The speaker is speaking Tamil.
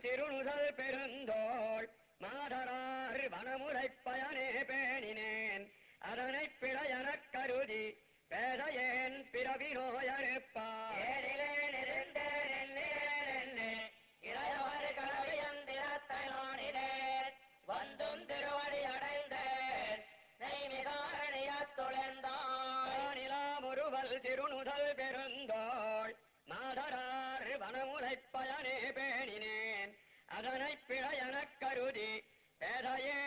சிறுநுதல் பெருந்தோள் மாதரார் வனமுறை பயனே பேணினேன் அதனை பிழையனக் கருதி பேதையேன் பிறவி நோயறுப்பார் ஏழிலேன் இருந்தேன் எண்ணினேன் எண்ணே இளையவர் கலவியந்திரத்தை நாடினேன் வந்தும் திருவடி அடைந்தேன் நெய்மிகாரணியத் துளைந்தான் நிலாமொருவல் சிறுநுதல் பெருந்தோள் மாதரார் வனமுலை பயனே பேணினேன் அதனை பிழையனக் கருதி பேதையே